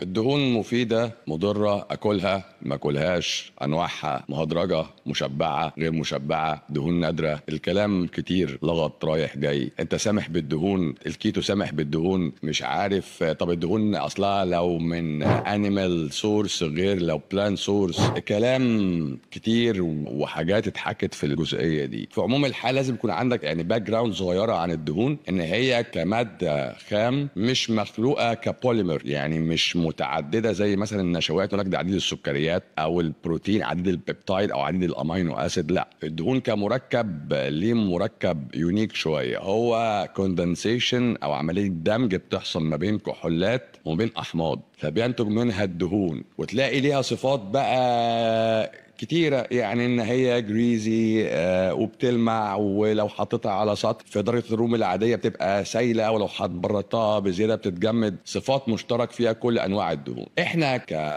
الدهون مفيده مضره اكلها ما اكلهاش انواعها مهدرجه مشبعه غير مشبعه دهون نادره الكلام كتير لغط رايح جاي انت سامح بالدهون الكيتو سامح بالدهون مش عارف طب الدهون اصلها لو من انيمال سورس غير لو بلان سورس كلام كتير وحاجات اتحكت في الجزئيه دي في عموم الحال لازم يكون عندك يعني باك جراوند صغيره عن الدهون ان هي كماده خام مش مخلوقه كبوليمر يعني مش متعدده زي مثلا النشويات يقول لك ده عديد السكريات او البروتين عديد البيبتايد او عديد الامينو اسيد لا الدهون كمركب ليه مركب يونيك شويه هو كوندنسيشن او عمليه دمج بتحصل ما بين كحولات وما بين احماض فبينتج منها الدهون وتلاقي ليها صفات بقى كتيرة يعني ان هي جريزي آه وبتلمع ولو حطيتها على سطح في درجة الروم العادية بتبقى سايلة ولو بردتها بزيادة بتتجمد صفات مشترك فيها كل انواع الدهون احنا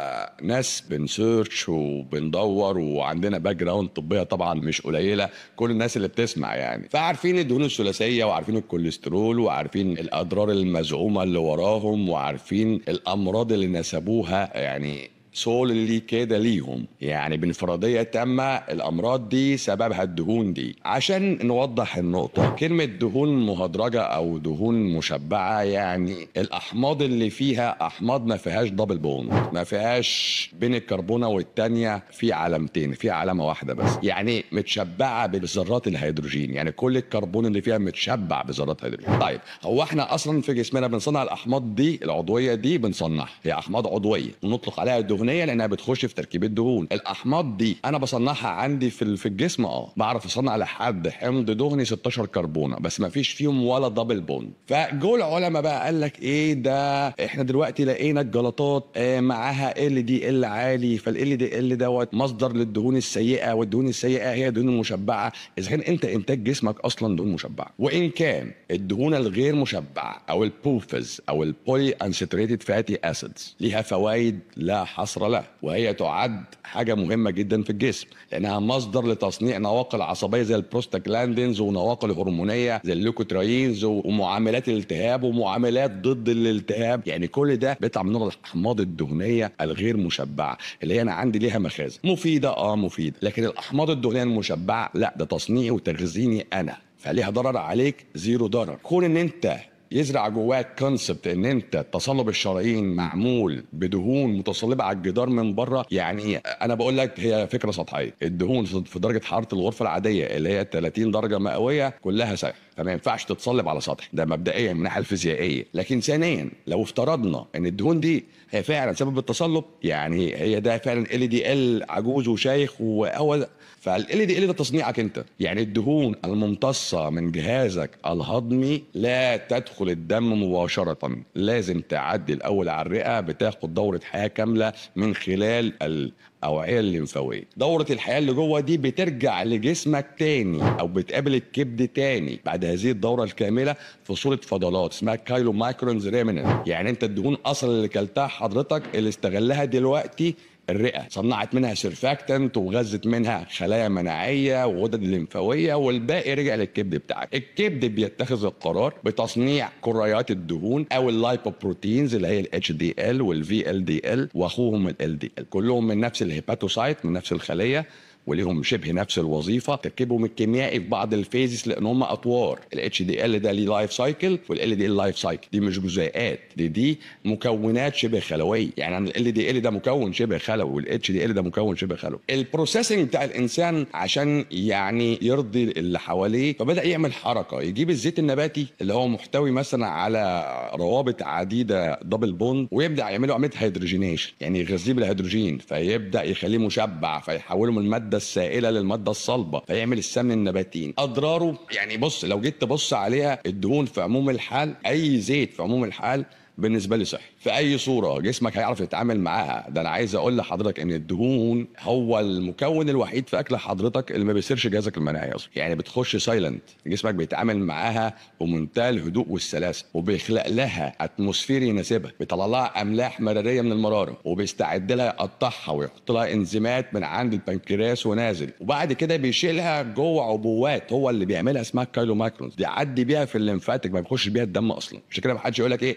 كناس بنسيرش وبندور وعندنا باك جراوند طبية طبعا مش قليلة كل الناس اللي بتسمع يعني فعارفين الدهون الثلاثية وعارفين الكوليسترول وعارفين الاضرار المزعومة اللي وراهم وعارفين الامراض اللي نسبوها يعني سوللي كده ليهم يعني بانفراديه تامه الامراض دي سببها الدهون دي عشان نوضح النقطه كلمه دهون مهدرجه او دهون مشبعه يعني الاحماض اللي فيها احماض ما فيهاش دبل بوند ما فيهاش بين الكربونه والتانيه في علامتين في علامه واحده بس يعني متشبعه بذرات الهيدروجين يعني كل الكربون اللي فيها متشبع بذرات هيدروجين طيب هو احنا اصلا في جسمنا بنصنع الاحماض دي العضويه دي بنصنعها هي احماض عضويه ونطلق عليها الدهون الدهنيه لانها بتخش في تركيب الدهون الاحماض دي انا بصنعها عندي في في الجسم اه بعرف اصنع لحد حمض دهني 16 كربونه بس ما فيش فيهم ولا دبل بوند فجو العلماء بقى قال لك ايه ده احنا دلوقتي لقينا الجلطات آه معاها ال دي ال عالي فال دي ال دوت مصدر للدهون السيئه والدهون السيئه هي الدهون المشبعه اذا كان انت انتاج جسمك اصلا دهون مشبعه وان كان الدهون الغير مشبعه او البوفز او البولي انساتوريتد فاتي اسيدز ليها فوائد لا حصر له وهي تعد حاجه مهمه جدا في الجسم لانها مصدر لتصنيع نواقل عصبيه زي البروستاجلاندينز ونواقل هرمونيه زي الليكوتراينز ومعاملات الالتهاب ومعاملات ضد الالتهاب يعني كل ده بيطلع من الاحماض الدهنيه الغير مشبعه اللي هي انا عندي ليها مخازن مفيده اه مفيده لكن الاحماض الدهنيه المشبعه لا ده تصنيعي وتخزيني انا فليها ضرر عليك زيرو ضرر كون ان انت يزرع جواك كونسبت ان انت تصلب الشرايين معمول بدهون متصلبه على الجدار من بره يعني انا بقول لك هي فكره سطحيه الدهون في درجه حراره الغرفه العاديه اللي هي 30 درجه مئويه كلها سايحه فما ينفعش تتصلب على سطح ده مبدئيا من الناحيه الفيزيائيه لكن ثانيا لو افترضنا ان الدهون دي هي فعلا سبب التصلب يعني هي ده فعلا ال دي ال عجوز وشيخ وهو فال دي ال ده تصنيعك انت يعني الدهون الممتصه من جهازك الهضمي لا تدخل الدم مباشره لازم تعدي الاول على الرئه بتاخد دوره حياه كامله من خلال الاوعيه الليمفاويه دوره الحياه اللي جوه دي بترجع لجسمك تاني او بتقابل الكبد تاني بعد هذه الدوره الكامله في صوره فضلات اسمها كايلو مايكرونز ريمننت يعني انت الدهون اصلا اللي كلتها حضرتك اللي استغلها دلوقتي الرئه صنعت منها سيرفاكتنت وغذت منها خلايا مناعيه وغدد ليمفاويه والباقي رجع للكبد بتاعك الكبد بيتخذ القرار بتصنيع كريات الدهون او اللايبوبروتينز اللي هي الاتش دي ال والفي ال دي ال واخوهم ال دي ال كلهم من نفس الهيباتوسايت من نفس الخليه وليهم شبه نفس الوظيفه تركيبهم الكيميائي في بعض الفيزز لان هم اطوار الاتش دي ال ده ليه لايف سايكل والال دي ال لايف سايكل دي مش جزيئات دي دي مكونات شبه خلويه يعني ال دي ال ده مكون شبه خلوي والاتش دي ال ده مكون شبه خلوي البروسيسنج بتاع الانسان عشان يعني يرضي اللي حواليه فبدا يعمل حركه يجيب الزيت النباتي اللي هو محتوي مثلا على روابط عديده دبل بوند ويبدا يعمله عمليه هيدروجينيشن يعني يغذيه بالهيدروجين فيبدا يخليه مشبع فيحوله من الماده السائله للماده الصلبه فيعمل السمن النباتين اضراره يعني بص لو جيت تبص عليها الدهون في عموم الحال اي زيت في عموم الحال بالنسبه لي صحي في اي صوره جسمك هيعرف يتعامل معاها ده انا عايز اقول لحضرتك ان الدهون هو المكون الوحيد في اكل حضرتك اللي ما بيصيرش جهازك المناعي اصلا يعني بتخش سايلنت جسمك بيتعامل معاها بمنتهى الهدوء والسلاسه وبيخلق لها اتموسفير يناسبها بيطلع لها املاح مراريه من المراره وبيستعد لها يقطعها ويحط لها انزيمات من عند البنكرياس ونازل وبعد كده بيشيلها جوه عبوات هو اللي بيعملها اسمها كايلو مايكرونز بيعدي بيها في الليمفاتيك ما بيخش بيها الدم اصلا عشان كده ما حدش يقول لك ايه اصل انا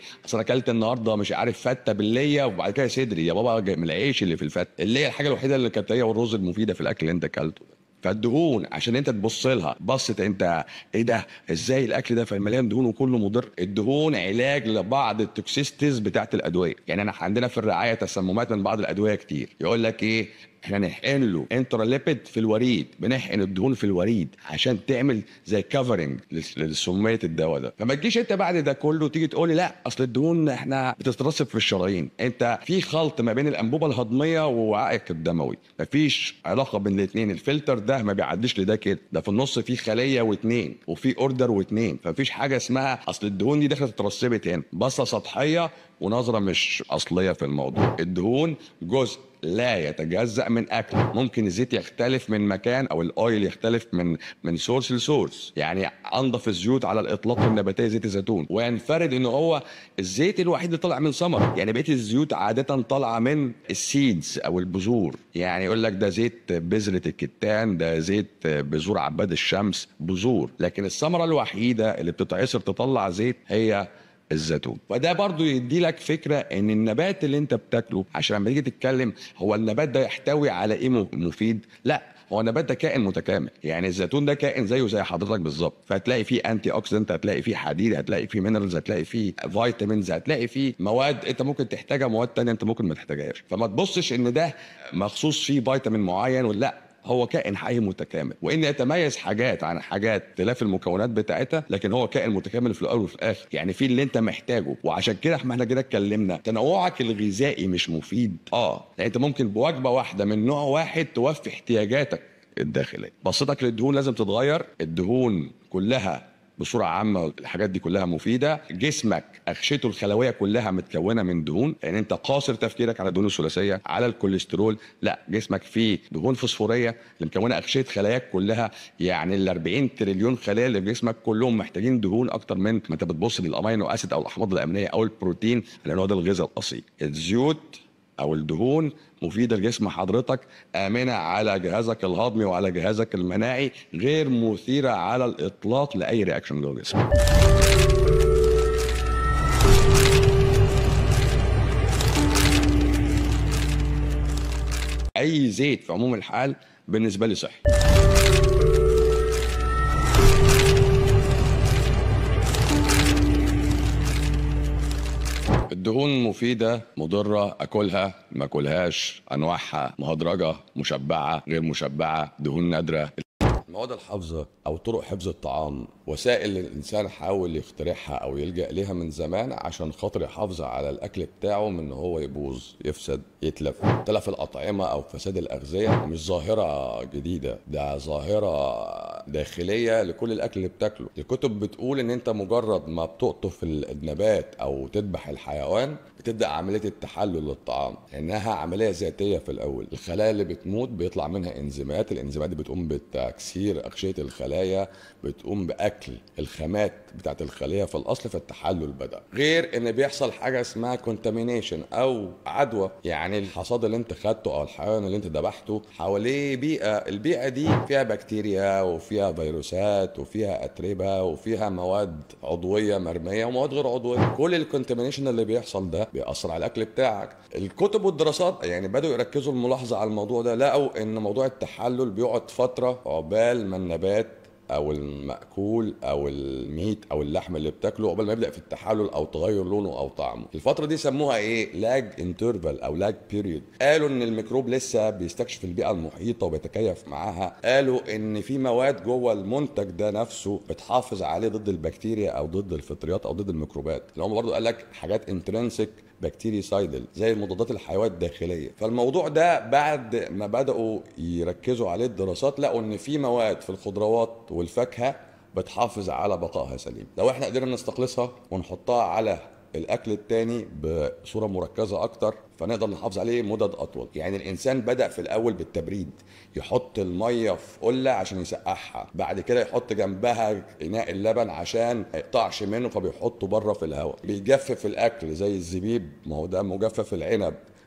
اكلت النهارده مش عارف فته بالليه وبعد كده صدري يا بابا جاي من العيش اللي في الفته اللي هي الحاجه الوحيده اللي كانت هي والرز المفيده في الاكل اللي انت اكلته فالدهون عشان انت تبص لها بصت انت ايه ده ازاي الاكل ده مليان دهون وكله مضر الدهون علاج لبعض التوكسيستيز بتاعت الادويه يعني انا عندنا في الرعايه تسممات من بعض الادويه كتير يقول لك ايه احنا نحقن له انتراليبيد في الوريد بنحقن الدهون في الوريد عشان تعمل زي كفرنج لسميه الدواء ده فما تجيش انت بعد ده كله تيجي تقول لي لا اصل الدهون احنا بتترسب في الشرايين انت في خلط ما بين الانبوبه الهضميه ووعائك الدموي مفيش علاقه بين الاثنين الفلتر ده ما بيعديش لده كده ده في النص في خليه واثنين وفي اوردر واثنين فمفيش حاجه اسمها اصل الدهون دي دخلت اترسبت هنا بصه سطحيه ونظره مش اصليه في الموضوع الدهون جزء لا يتجزأ من أكل ممكن الزيت يختلف من مكان أو الأويل يختلف من من سورس لسورس يعني أنظف الزيوت على الإطلاق النباتية زيت الزيتون وينفرد إن هو الزيت الوحيد اللي طالع من ثمر يعني بقية الزيوت عادة طالعة من السيدز أو البذور يعني يقول لك ده زيت بذرة الكتان ده زيت بذور عباد الشمس بذور لكن الثمرة الوحيدة اللي بتتعصر تطلع زيت هي الزيتون فده برضو يدي لك فكره ان النبات اللي انت بتاكله عشان لما تيجي تتكلم هو النبات ده يحتوي على ايه مفيد لا هو النبات ده كائن متكامل يعني الزيتون ده كائن زيه زي حضرتك بالظبط فهتلاقي فيه انتي اوكسيدنت هتلاقي فيه حديد هتلاقي فيه مينرالز هتلاقي فيه فيتامينز هتلاقي فيه مواد انت ممكن تحتاجها مواد تانية انت ممكن ما تحتاجهاش فما تبصش ان ده مخصوص فيه فيتامين معين ولا لا هو كائن حي متكامل وان يتميز حاجات عن حاجات اختلاف المكونات بتاعتها لكن هو كائن متكامل في الاول وفي الاخر يعني في اللي انت محتاجه وعشان كده احنا كده اتكلمنا تنوعك الغذائي مش مفيد اه يعني انت ممكن بوجبه واحده من نوع واحد توفي احتياجاتك الداخليه بصتك للدهون لازم تتغير الدهون كلها بصوره عامه الحاجات دي كلها مفيده جسمك اغشيته الخلويه كلها متكونه من دهون يعني انت قاصر تفكيرك على الدهون الثلاثيه على الكوليسترول لا جسمك فيه دهون فوسفوريه اللي مكونه اغشيه خلاياك كلها يعني ال 40 تريليون خليه اللي في جسمك كلهم محتاجين دهون اكتر من ما انت بتبص للامينو اسيد او الاحماض الامينيه او البروتين لان هو ده الغذاء الاصيل الزيوت او الدهون مفيده لجسم حضرتك امنه على جهازك الهضمي وعلى جهازك المناعي غير مثيره على الاطلاق لاي رياكشن جوه جسمك اي زيت في عموم الحال بالنسبه لي صحي الدهون مفيدة مضرة أكلها ما أكلهاش أنواعها مهدرجة مشبعة غير مشبعة دهون نادرة المواد الحافظة أو طرق حفظ الطعام وسائل الإنسان حاول يخترعها أو يلجأ ليها من زمان عشان خاطر يحافظ على الأكل بتاعه من إن هو يبوظ يفسد يتلف تلف الأطعمة أو فساد الأغذية مش ظاهرة جديدة ده ظاهرة داخلية لكل الأكل اللي بتاكله الكتب بتقول إن أنت مجرد ما بتقطف النبات أو تذبح الحيوان بتبدأ عملية التحلل للطعام لأنها عملية ذاتية في الأول الخلايا اللي بتموت بيطلع منها إنزيمات الإنزيمات دي بتقوم بتكسير أغشية الخلايا بتقوم بأكل الخامات بتاعت الخلية في الأصل فالتحلل بدأ غير إن بيحصل حاجة اسمها كونتامينيشن أو عدوى يعني الحصاد اللي أنت خدته أو الحيوان اللي أنت ذبحته حواليه بيئة البيئة دي فيها بكتيريا وفيها فيروسات وفيها أتربة وفيها مواد عضوية مرمية ومواد غير عضوية كل الكونتامينيشن اللي بيحصل ده بيأثر على الأكل بتاعك الكتب والدراسات يعني بدأوا يركزوا الملاحظة على الموضوع ده لقوا إن موضوع التحلل بيقعد فترة عقبال ما النبات او المأكول او الميت او اللحم اللي بتاكله قبل ما يبدا في التحلل او تغير لونه او طعمه الفتره دي سموها ايه لاج انترفال او لاج بيريود قالوا ان الميكروب لسه بيستكشف البيئه المحيطه وبيتكيف معاها قالوا ان في مواد جوه المنتج ده نفسه بتحافظ عليه ضد البكتيريا او ضد الفطريات او ضد الميكروبات اللي هم برضه قال لك حاجات انترنسك بكتيريسايدل زي المضادات الحيويه الداخليه فالموضوع ده بعد ما بداوا يركزوا عليه الدراسات لقوا ان في مواد في الخضروات والفاكهه بتحافظ على بقائها سليم لو احنا قدرنا نستخلصها ونحطها على الاكل التاني بصوره مركزه اكتر فنقدر نحافظ عليه مدد اطول يعني الانسان بدا في الاول بالتبريد يحط الميه في قله عشان يسقعها بعد كده يحط جنبها اناء اللبن عشان ما يقطعش منه فبيحطه بره في الهواء بيجفف الاكل زي الزبيب ما هو ده مجفف العنب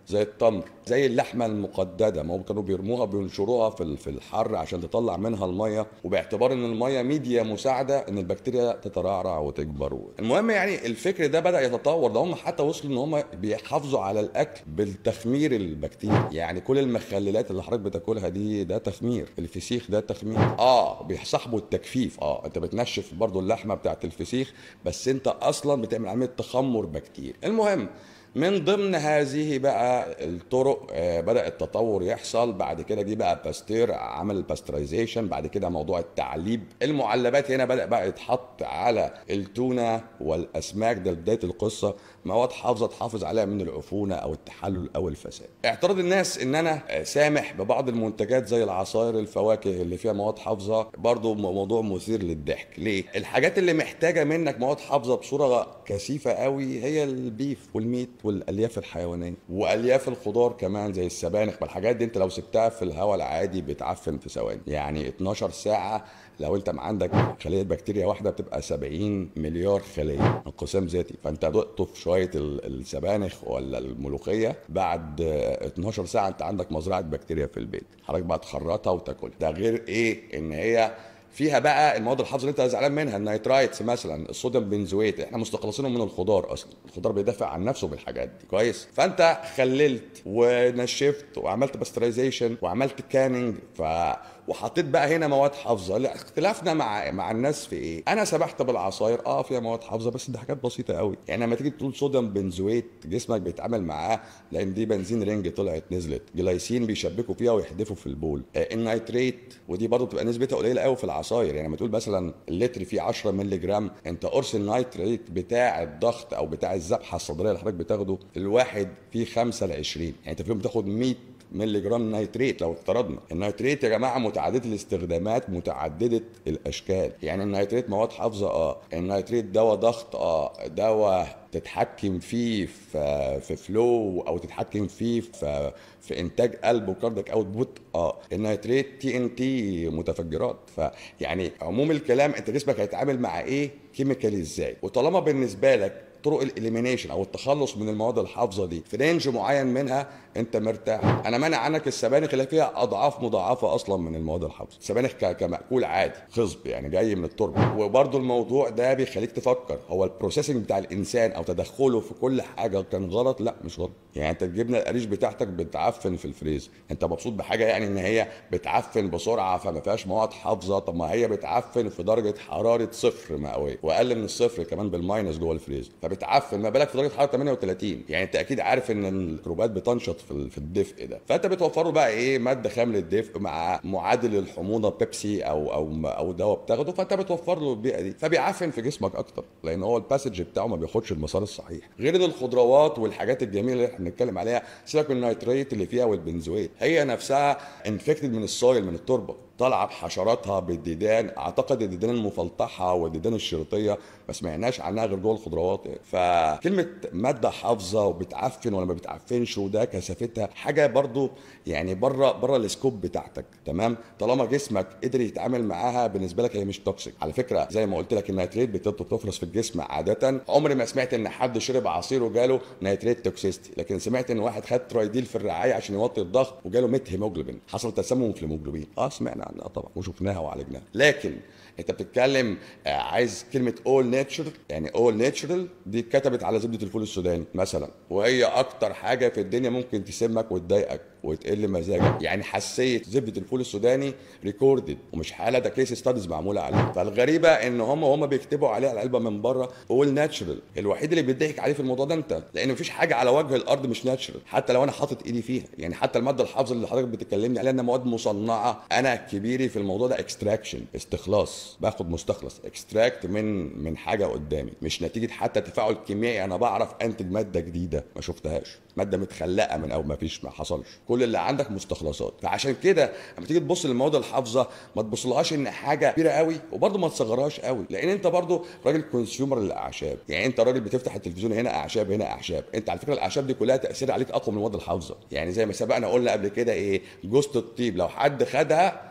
زي التمر زي اللحمه المقدده ما هو كانوا بيرموها بينشروها في في الحر عشان تطلع منها الميه وباعتبار ان الميه ميديا مساعده ان البكتيريا تترعرع وتكبر المهم يعني الفكر ده بدا يتطور ده هم حتى وصلوا ان هم بيحافظوا على الاكل بالتخمير البكتيريا يعني كل المخللات اللي حضرتك بتاكلها دي ده تخمير الفسيخ ده تخمير اه بيصاحبوا التكفيف اه انت بتنشف برضو اللحمه بتاعت الفسيخ بس انت اصلا بتعمل عمليه تخمر بكتيري المهم من ضمن هذه بقى الطرق آه، بدا التطور يحصل بعد كده دي بقى باستير عمل الباسترايزيشن بعد كده موضوع التعليب المعلبات هنا بدا بقى يتحط على التونه والاسماك ده بدايه القصه مواد حافظه تحافظ عليها من العفونه او التحلل او الفساد اعتراض الناس ان انا آه، سامح ببعض المنتجات زي العصائر الفواكه اللي فيها مواد حافظه برضو موضوع مثير للضحك ليه الحاجات اللي محتاجه منك مواد حافظه بصوره كثيفه قوي هي البيف والميت والالياف الحيوانيه والياف الخضار كمان زي السبانخ والحاجات دي انت لو سبتها في الهواء العادي بتعفن في ثواني يعني 12 ساعه لو انت عندك خليه بكتيريا واحده بتبقى 70 مليار خليه انقسام ذاتي فانت تقطف شويه السبانخ ولا الملوخيه بعد 12 ساعه انت عندك مزرعه بكتيريا في البيت حضرتك بقى تخرطها وتاكلها ده غير ايه ان هي فيها بقى المواد الحافظه اللي انت زعلان منها النيترايتس مثلا الصوديوم بنزويت احنا مستخلصينهم من الخضار اصلا الخضار بيدافع عن نفسه بالحاجات دي كويس فانت خللت ونشفت وعملت باسترايزيشن وعملت كاننج ف وحطيت بقى هنا مواد حافظه لا اختلافنا مع مع الناس في ايه انا سمحت بالعصاير اه فيها مواد حافظه بس دي حاجات بسيطه قوي يعني لما تيجي تقول صوديوم بنزويت جسمك بيتعامل معاه لان دي بنزين رينج طلعت نزلت جلايسين بيشبكوا فيها ويحدفوا في البول آه النيتريت ودي برضه بتبقى نسبتها قليله قوي في العصاير يعني لما تقول مثلا اللتر فيه 10 مللي جرام انت قرص النيتريت بتاع الضغط او بتاع الذبحه الصدريه اللي حضرتك بتاخده الواحد فيه 5 ل 20 يعني انت في اليوم بتاخد 100 مللي جرام نيتريت لو افترضنا النيتريت يا جماعه متعدده الاستخدامات متعدده الاشكال يعني النيتريت مواد حافظه اه النيتريت دواء ضغط اه دواء تتحكم فيه في في فلو او تتحكم فيه في في انتاج قلب وكاردك اوت بوت اه النيتريت تي ان تي متفجرات فيعني عموم الكلام انت جسمك هيتعامل مع ايه كيميكالي ازاي وطالما بالنسبه لك طرق الاليمينيشن او التخلص من المواد الحافظه دي في رينج معين منها انت مرتاح انا مانع عنك السبانخ اللي فيها اضعاف مضاعفه اصلا من المواد الحافظه السبانخ كمأكول عادي خصب يعني جاي من التربه وبرده الموضوع ده بيخليك تفكر هو البروسيسنج بتاع الانسان او تدخله في كل حاجه كان غلط لا مش غلط يعني انت الجبنه القريش بتاعتك بتعفن في الفريز انت مبسوط بحاجه يعني ان هي بتعفن بسرعه فما فيهاش مواد حافظه طب ما هي بتعفن في درجه حراره صفر مئويه واقل من الصفر كمان بالماينس جوه الفريز فبتعفن ما بالك في درجه حراره 38 يعني انت اكيد عارف ان الميكروبات بتنشط في في الدفء ده فانت بتوفر له بقى ايه ماده خام للدفء مع معادل الحموضه بيبسي او او او دواء بتاخده فانت بتوفر له البيئه دي فبيعفن في جسمك اكتر لان هو الباسج بتاعه ما بياخدش المسار الصحيح غير ان الخضروات والحاجات الجميله اللي احنا بنتكلم عليها سيبك من النيتريت اللي فيها والبنزويت هي نفسها انفكتد من السويل من التربه طالعه بحشراتها بالديدان اعتقد الديدان المفلطحه والديدان الشريطيه ما سمعناش عنها غير جوه الخضروات فكلمه ماده حافظه وبتعفن ولا ما بتعفنش وده كثافتها حاجه برضو يعني بره بره السكوب بتاعتك تمام طالما جسمك قدر يتعامل معاها بالنسبه لك هي مش توكسيك على فكره زي ما قلت لك النيتريت بتفرز في الجسم عاده عمري ما سمعت ان حد شرب عصير وجاله نيتريت توكسيستي لكن سمعت ان واحد خد ترايديل في الرعايه عشان يوطي الضغط وجاله ميت هيموجلوبين حصل تسمم في الهيموجلوبين اه سمعنا عنها طبعا وشفناها وعالجناها لكن انت بتتكلم آه، عايز كلمه اول ناتشر يعني اول ناتشرال دي اتكتبت على زبده الفول السوداني مثلا وهي اكتر حاجه في الدنيا ممكن تسمك وتضايقك وتقل مزاجك يعني حساسيه زبده الفول السوداني ريكوردد ومش حاله ده كيس ستاديز معموله عليه فالغريبه ان هم وهم بيكتبوا عليها العلبه من بره اول ناتشرال الوحيد اللي بيضحك عليه في الموضوع ده انت لان مفيش حاجه على وجه الارض مش ناتشرال حتى لو انا حاطط ايدي فيها يعني حتى الماده الحافظه اللي حضرتك بتكلمني عليها انها مواد مصنعه انا كبيري في الموضوع ده اكستراكشن استخلاص باخد مستخلص اكستراكت من من حاجه قدامي مش نتيجه حتى تفاعل كيميائي انا بعرف انتج ماده جديده ما شفتهاش ماده متخلقه من او ما فيش ما حصلش كل اللي عندك مستخلصات فعشان كده لما تيجي تبص للمواد الحافظه ما تبصلهاش ان حاجه كبيره قوي وبرده ما تصغرهاش قوي لان انت برده راجل كونسيومر للاعشاب يعني انت راجل بتفتح التلفزيون هنا اعشاب هنا اعشاب انت على فكره الاعشاب دي كلها تاثير عليك اقوى من المواد الحافظه يعني زي ما سبقنا قلنا قبل كده ايه جوزة الطيب لو حد خدها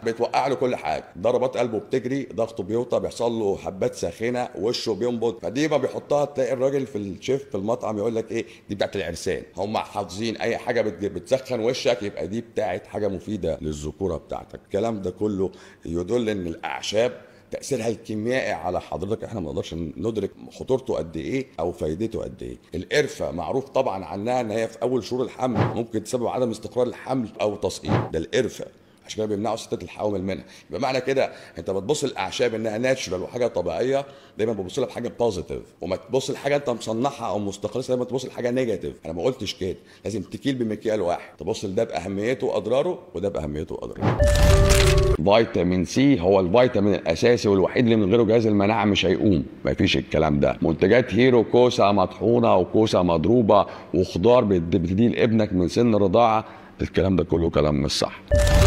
بتوقع له كل حاجه ضربات قلبه بتجري ضغطه بيوطى بيحصل له حبات ساخنه وشه بينبض فدي ما بيحطها تلاقي الراجل في الشيف في المطعم يقول لك ايه دي بتاعت العرسان هم حافظين اي حاجه بت- بتسخن وشك يبقى دي بتاعت حاجه مفيده للذكوره بتاعتك الكلام ده كله يدل ان الاعشاب تاثيرها الكيميائي على حضرتك احنا ما نقدرش ندرك خطورته قد ايه او فايدته قد ايه القرفه معروف طبعا عنها ان هي في اول شهور الحمل ممكن تسبب عدم استقرار الحمل او تسقيط ده القرفه عشان كده بيمنعوا ستات الحوامل منها يبقى معنى كده انت بتبص للاعشاب انها ناتشرال وحاجه طبيعيه دايما بتبص لها بحاجه بوزيتيف وما تبص لحاجه انت مصنعها او مستقلة دايما تبص لحاجه نيجاتيف انا ما قلتش كده لازم تكيل بمكيال واحد تبص لده باهميته واضراره وده باهميته واضراره فيتامين سي هو الفيتامين الاساسي والوحيد اللي من غيره جهاز المناعه مش هيقوم مفيش الكلام ده منتجات هيرو كوسه مطحونه وكوسه مضروبه وخضار بت- بتديه لابنك من سن الرضاعه الكلام ده كله كلام مش صح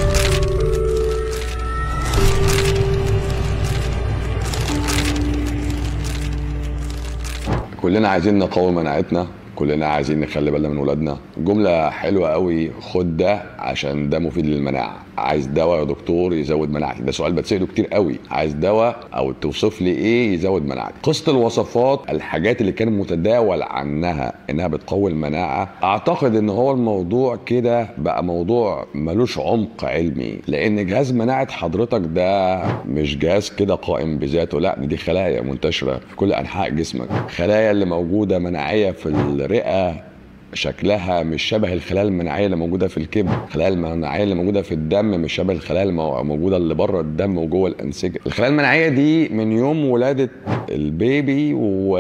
كلنا عايزين نقوي مناعتنا كلنا عايزين نخلي بالنا من ولادنا جملة حلوة قوي خد ده عشان ده مفيد للمناعة عايز دواء يا دكتور يزود مناعتي ده سؤال بتسأله كتير قوي عايز دواء او توصف لي ايه يزود مناعتي قصة الوصفات الحاجات اللي كان متداول عنها انها بتقوي المناعة اعتقد ان هو الموضوع كده بقى موضوع ملوش عمق علمي لان جهاز مناعة حضرتك ده مش جهاز كده قائم بذاته لا دي خلايا منتشرة في كل انحاء جسمك خلايا اللي موجودة مناعية في الرئة شكلها مش شبه الخلايا المناعيه اللي موجوده في الكبد الخلايا المناعيه اللي موجوده في الدم مش شبه الخلايا الموجوده اللي بره الدم وجوه الانسجه الخلايا المناعيه دي من يوم ولاده البيبي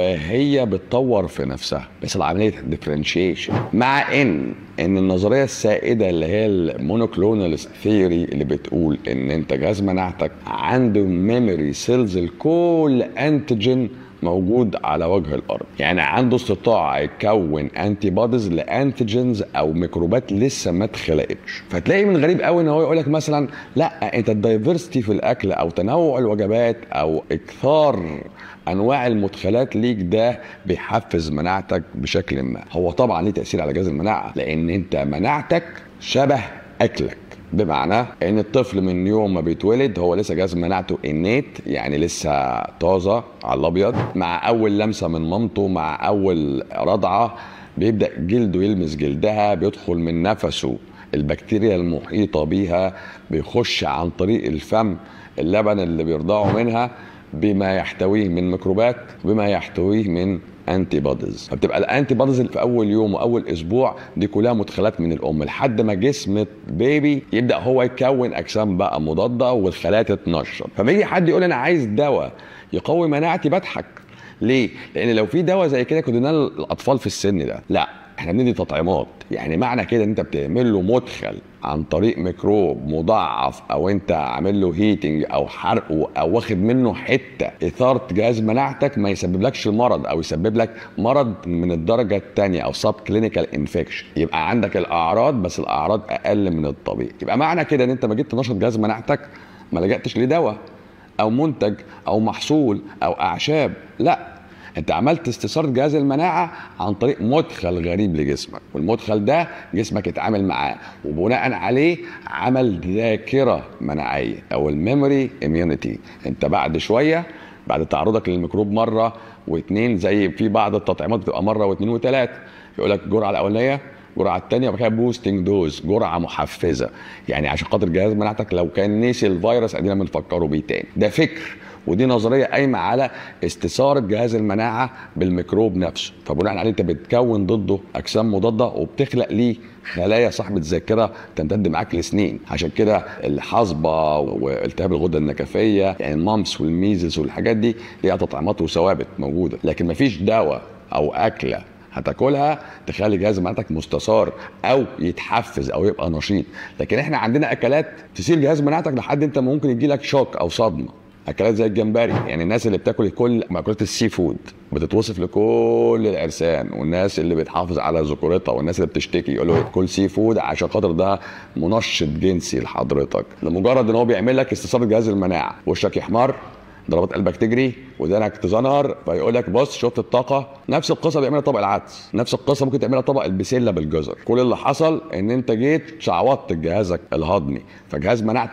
وهي بتطور في نفسها بس عمليه ديفرنشيشن مع ان ان النظريه السائده اللي هي المونوكلونال ثيوري اللي بتقول ان انت جهاز مناعتك عنده ميموري سيلز لكل انتيجين موجود على وجه الارض يعني عنده استطاعه يكون انتي بوديز لانتيجنز او ميكروبات لسه ما اتخلقتش فتلاقي من غريب قوي ان هو يقول لك مثلا لا انت الدايفرستي في الاكل او تنوع الوجبات او اكثار انواع المدخلات ليك ده بيحفز مناعتك بشكل ما هو طبعا ليه تاثير على جهاز المناعه لان انت مناعتك شبه اكلك بمعنى ان الطفل من يوم ما بيتولد هو لسه جهاز مناعته انيت يعني لسه طازه على الابيض مع اول لمسه من مامته مع اول رضعه بيبدا جلده يلمس جلدها بيدخل من نفسه البكتيريا المحيطه بيها بيخش عن طريق الفم اللبن اللي بيرضعه منها بما يحتويه من ميكروبات بما يحتويه من انتي بوديز فبتبقى الانتي بوديز في اول يوم واول اسبوع دي كلها مدخلات من الام لحد ما جسم البيبي يبدا هو يكون اجسام بقى مضاده والخلايا تتنشط فما يجي حد يقول انا عايز دواء يقوي مناعتي بضحك ليه؟ لان لو في دواء زي كده كنا ندينا للاطفال في السن ده لا احنا بندي تطعيمات يعني معنى كده ان انت بتعمل له مدخل عن طريق ميكروب مضاعف او انت عامل له هيتنج او حرقه او واخد منه حته اثاره جهاز مناعتك ما يسببلكش المرض او يسبب لك مرض من الدرجه الثانيه او سب كلينيكال انفكشن يبقى عندك الاعراض بس الاعراض اقل من الطبيعي يبقى معنى كده ان انت ما جيت تنشط جهاز مناعتك ما لجأتش لدواء او منتج او محصول او اعشاب لا انت عملت استثاره جهاز المناعه عن طريق مدخل غريب لجسمك والمدخل ده جسمك اتعامل معاه وبناء عليه عمل ذاكره مناعيه او الميموري اميونيتي انت بعد شويه بعد تعرضك للميكروب مره واثنين زي في بعض التطعيمات بتبقى مره واثنين وثلاثه يقول لك الجرعه الاولانيه الجرعه الثانيه وبعد كده بوستنج دوز جرعه محفزه يعني عشان خاطر جهاز مناعتك لو كان نسي الفيروس ادينا بنفكره بيه تاني ده فكر ودي نظريه قايمه على استثاره جهاز المناعه بالميكروب نفسه فبناء عليه انت بتكون ضده اجسام مضاده وبتخلق ليه خلايا صاحبة ذاكرة تمتد معاك لسنين عشان كده الحصبة والتهاب الغدة النكفية يعني المامس والميزز والحاجات دي ليها تطعيمات وثوابت موجودة لكن مفيش دواء أو أكلة هتاكلها تخلي جهاز مناعتك مستثار او يتحفز او يبقى نشيط لكن احنا عندنا اكلات تثير جهاز مناعتك لحد انت ممكن يجي لك شوك او صدمه اكلات زي الجمبري يعني الناس اللي بتاكل كل مأكولات السي فود بتتوصف لكل العرسان والناس اللي بتحافظ على ذكورتها والناس اللي بتشتكي يقولوا كل سي فود عشان خاطر ده منشط جنسي لحضرتك لمجرد ان هو بيعمل لك استثاره جهاز المناعه وشك يحمر ضربات قلبك تجري ودانك تزنهر فيقول لك بص شفت الطاقه نفس القصه بيعملها طبق العدس نفس القصه ممكن تعملها طبق البسله بالجزر كل اللي حصل ان انت جيت شعوطت جهازك الهضمي فجهاز مناعتك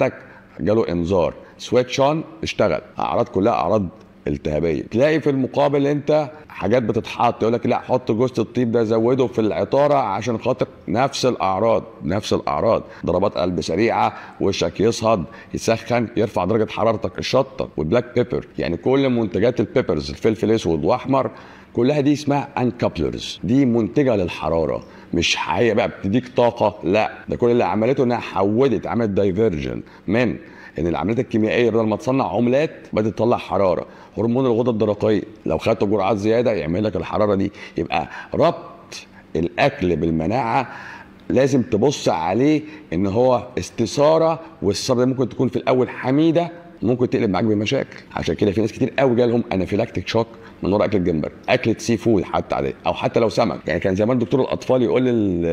جاله انذار سويتش اون اشتغل اعراض كلها اعراض التهابيه تلاقي في المقابل انت حاجات بتتحط يقول لك لا حط جوز الطيب ده زوده في العطاره عشان خاطر نفس الاعراض نفس الاعراض ضربات قلب سريعه وشك يصهد يسخن يرفع درجه حرارتك الشطه والبلاك بيبر يعني كل منتجات البيبرز الفلفل اسود واحمر كلها دي اسمها انكابلرز دي منتجه للحراره مش حقيقه بقى بتديك طاقه لا ده كل اللي عملته انها حودت عملت دايفرجن من ان العمليات الكيميائيه بدل ما تصنع عملات بدات تطلع حراره هرمون الغده الدرقيه لو خدت جرعات زياده يعمل لك الحراره دي يبقى ربط الاكل بالمناعه لازم تبص عليه ان هو استثاره والثاره ممكن تكون في الاول حميده ممكن تقلب معاك بمشاكل عشان كده في ناس كتير قوي جالهم انافيلاكتيك شوك من ورا اكل الجمبري اكله سي فود حتى عليه او حتى لو سمك يعني كان زمان دكتور الاطفال يقول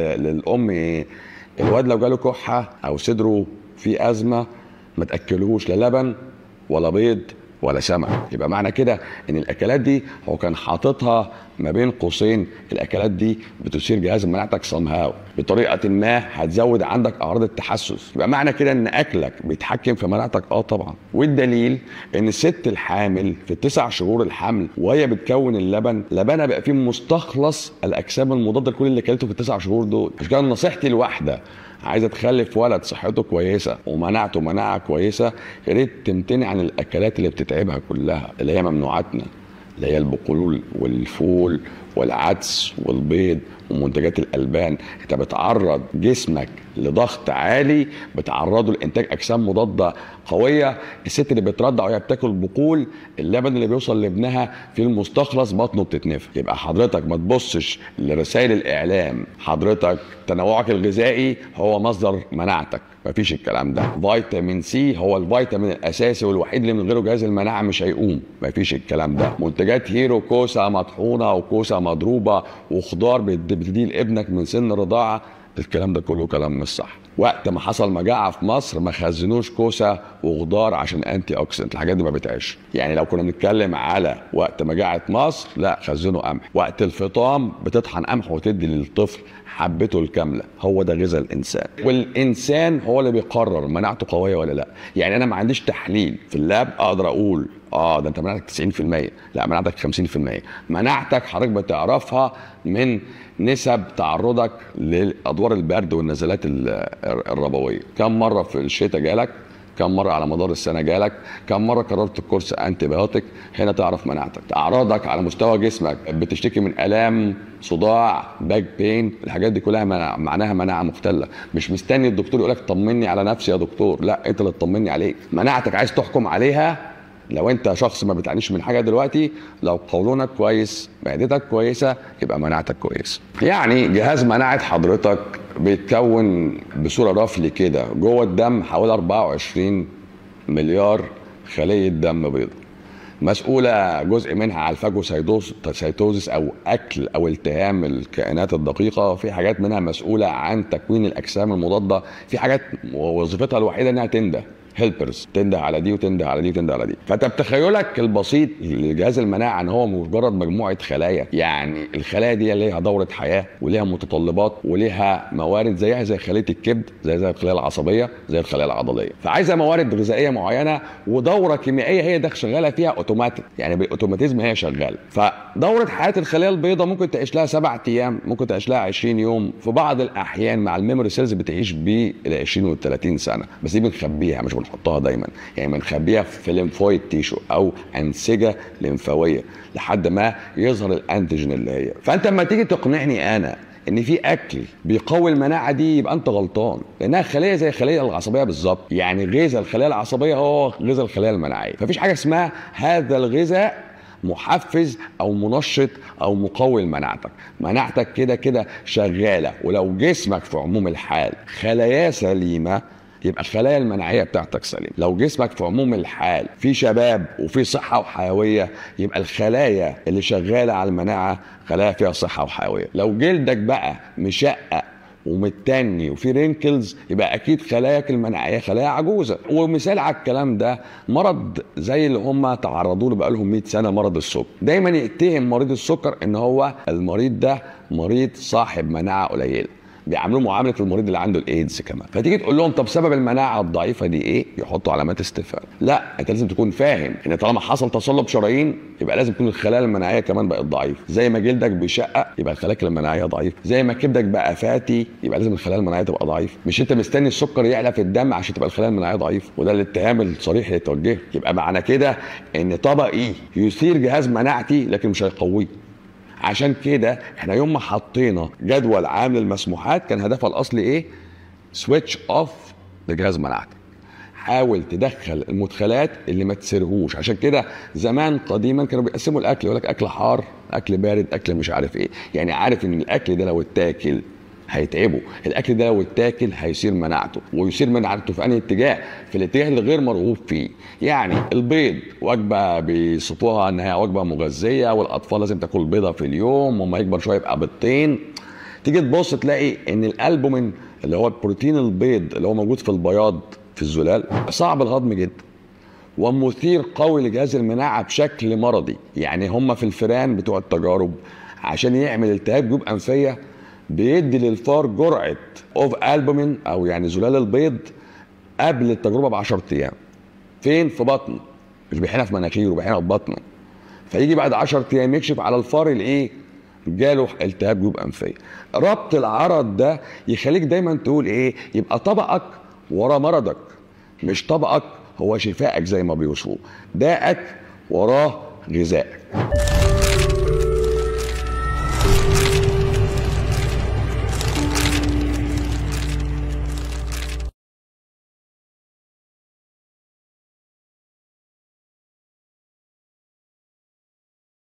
للام ايه الواد لو جاله كحه او صدره في ازمه ما تاكلوش لا لبن ولا بيض ولا سمك يبقى معنى كده ان الاكلات دي هو كان حاططها ما بين قوسين الاكلات دي بتثير جهاز مناعتك صمهاو بطريقه ما هتزود عندك اعراض التحسس يبقى معنى كده ان اكلك بيتحكم في مناعتك اه طبعا والدليل ان الست الحامل في التسع شهور الحمل وهي بتكون اللبن لبنها بقى فيه مستخلص الاجسام المضاده لكل اللي كلته في التسع شهور دول مش كده نصيحتي الواحده عايزه تخلف ولد صحته كويسه ومناعته مناعه كويسه يا ريت تمتنع عن الاكلات اللي بتتعبها كلها اللي هي ممنوعاتنا اللي هي البقول والفول والعدس والبيض ومنتجات الالبان انت بتعرض جسمك لضغط عالي بتعرضه لانتاج اجسام مضاده قويه الست اللي بترضع وهي بتاكل بقول اللبن اللي بيوصل لابنها في المستخلص بطنه بتتنفخ يبقى حضرتك ما تبصش لرسائل الاعلام حضرتك تنوعك الغذائي هو مصدر مناعتك مفيش الكلام ده فيتامين سي هو الفيتامين الاساسي والوحيد اللي من غيره جهاز المناعه مش هيقوم مفيش الكلام ده منتجات هيرو كوسه مطحونه وكوسه مضروبه وخضار بتديه لابنك من سن الرضاعه الكلام ده كله كلام مش صح وقت ما حصل مجاعه في مصر ما خزنوش كوسه وخضار عشان انتي اوكسيدنت الحاجات دي ما بتعيش يعني لو كنا بنتكلم على وقت مجاعه مصر لا خزنوا قمح وقت الفطام بتطحن قمح وتدي للطفل حبته الكامله هو ده غذاء الانسان والانسان هو اللي بيقرر مناعته قويه ولا لا يعني انا ما عنديش تحليل في اللاب اقدر اقول اه ده انت مناعتك 90% لا مناعتك 50% مناعتك حضرتك بتعرفها من نسب تعرضك لادوار البرد والنزلات الربويه كم مره في الشتاء جالك كم مره على مدار السنه جالك كم مره قررت الكورس انتي بايوتيك هنا تعرف مناعتك اعراضك على مستوى جسمك بتشتكي من الام صداع باك بين الحاجات دي كلها مناعة. معناها مناعه مختله مش مستني الدكتور يقول لك طمني على نفسي يا دكتور لا انت اللي تطمني عليك مناعتك عايز تحكم عليها لو انت شخص ما بتعانيش من حاجه دلوقتي لو قولونك كويس معدتك كويسه يبقى مناعتك كويسه يعني جهاز مناعه حضرتك بيتكون بصوره رفل كده جوه الدم حوالي 24 مليار خليه دم بيضاء مسؤولة جزء منها على الفاجوسيتوزيس أو أكل أو التهام الكائنات الدقيقة في حاجات منها مسؤولة عن تكوين الأجسام المضادة في حاجات وظيفتها الوحيدة إنها تنده هيلبرز تنده على دي وتنده على دي وتنده على دي فانت بتخيلك البسيط لجهاز المناعه ان هو مجرد مجموعه خلايا يعني الخلايا دي ليها دوره حياه وليها متطلبات وليها موارد زيها زي خليه الكبد زي زي الخلايا العصبيه زي الخلايا العضليه فعايزه موارد غذائيه معينه ودوره كيميائيه هي ده شغاله فيها اوتوماتيك يعني بالاوتوماتيزم هي شغاله فدوره حياه الخلايا البيضاء ممكن تعيش لها سبع ايام ممكن تعيش لها 20 يوم في بعض الاحيان مع الميموري سيلز بتعيش بال 20 وال 30 سنه بس دي بنخبيها مش بنحطها دايما يعني بنخبيها في ليمفويد تيشو او انسجه لمفاويه لحد ما يظهر الانتيجين اللي هي فانت لما تيجي تقنعني انا ان في اكل بيقوي المناعه دي يبقى انت غلطان لانها خليه زي الخليه العصبيه بالظبط يعني غذاء الخليه العصبيه هو غذاء الخليه المناعيه فمفيش حاجه اسمها هذا الغذاء محفز او منشط او مقوي لمناعتك مناعتك كده كده شغاله ولو جسمك في عموم الحال خلايا سليمه يبقى الخلايا المناعيه بتاعتك سليمه لو جسمك في عموم الحال في شباب وفي صحه وحيويه يبقى الخلايا اللي شغاله على المناعه خلايا فيها صحه وحيويه لو جلدك بقى مشقق ومتني وفي رينكلز يبقى اكيد خلاياك المناعيه خلايا عجوزه ومثال على الكلام ده مرض زي اللي هم تعرضوا له بقالهم 100 سنه مرض السكر دايما يتهم مريض السكر ان هو المريض ده مريض صاحب مناعه قليله بيعاملوه معامله المريض اللي عنده الايدز كمان فتيجي تقول لهم طب سبب المناعه الضعيفه دي ايه يحطوا علامات استفهام لا انت لازم تكون فاهم ان طالما حصل تصلب شرايين يبقى لازم تكون الخلايا المناعيه كمان بقت ضعيفه زي ما جلدك بيشقق يبقى الخلايا المناعيه ضعيفه زي ما كبدك بقى فاتي يبقى لازم الخلايا المناعيه تبقى ضعيفه مش انت مستني السكر يعلى في الدم عشان تبقى الخلايا المناعيه ضعيفه وده الاتهام الصريح اللي توجهه يبقى معنى كده ان طبقي يثير جهاز مناعتي لكن مش هيقويه عشان كده احنا يوم ما حطينا جدول عام للمسموحات كان هدفها الاصلي ايه؟ سويتش اوف لجهاز مناعتك حاول تدخل المدخلات اللي ما تسرهوش عشان كده زمان قديما كانوا بيقسموا الاكل يقول لك اكل حار اكل بارد اكل مش عارف ايه يعني عارف ان الاكل ده لو اتاكل هيتعبه الاكل ده لو اتاكل هيصير مناعته ويصير مناعته في انهي اتجاه في الاتجاه الغير مرغوب فيه يعني البيض وجبه بيصفوها ان هي وجبه مغذيه والاطفال لازم تاكل بيضه في اليوم وما يكبر شويه يبقى بيضتين تيجي تبص تلاقي ان الالبومين اللي هو البروتين البيض اللي هو موجود في البياض في الزلال صعب الهضم جدا ومثير قوي لجهاز المناعه بشكل مرضي يعني هم في الفئران بتوع التجارب عشان يعمل التهاب جيوب انفيه بيدي للفار جرعه اوف البومين او يعني زلال البيض قبل التجربه ب 10 ايام فين في بطنه مش بيحينها في مناخيره بيحينها في بطنه فيجي بعد 10 ايام يكشف على الفار الايه جاله التهاب جيوب انفيه ربط العرض ده يخليك دايما تقول ايه يبقى طبقك ورا مرضك مش طبقك هو شفائك زي ما بيوصفوه داءك وراه غذائك